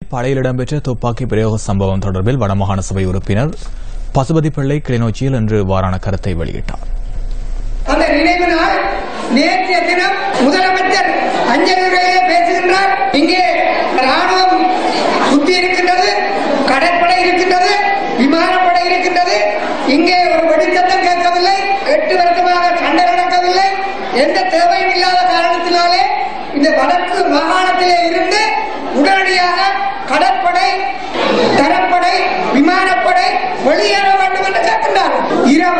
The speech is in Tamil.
படையில் இடம்பெற்ற துப்பாக்கி பிரயோக சம்பவம் தொடர்பில் வடமாகாண சபை உறுப்பினர் பசுபதி பிள்ளை கிளிநொச்சியில் இன்று வாரான கருத்தை வெளியிட்டார் அந்த நினைவு நாள் நேற்றைய தினம் முதலமைச்சர் அஞ்சல் உரையிலே பேசுகின்றார் இங்கே ராணுவம் சுத்தி இருக்கின்றது கடற்படை இருக்கின்றது விமானப்படை இருக்கின்றது இங்கே ஒரு வெடிச்சத்தம் கேட்கவில்லை எட்டு வருஷமாக சண்டை நடக்கவில்லை எந்த தேவையும் இல்லாத காரணத்தினாலே இந்த வடக்கு மாகாணத்திலே இருந்து உடனடியாக கடற்படை தரப்படை விமானப்படை வெளியேற வேண்டும் என்று கேட்கின்றார் இரவு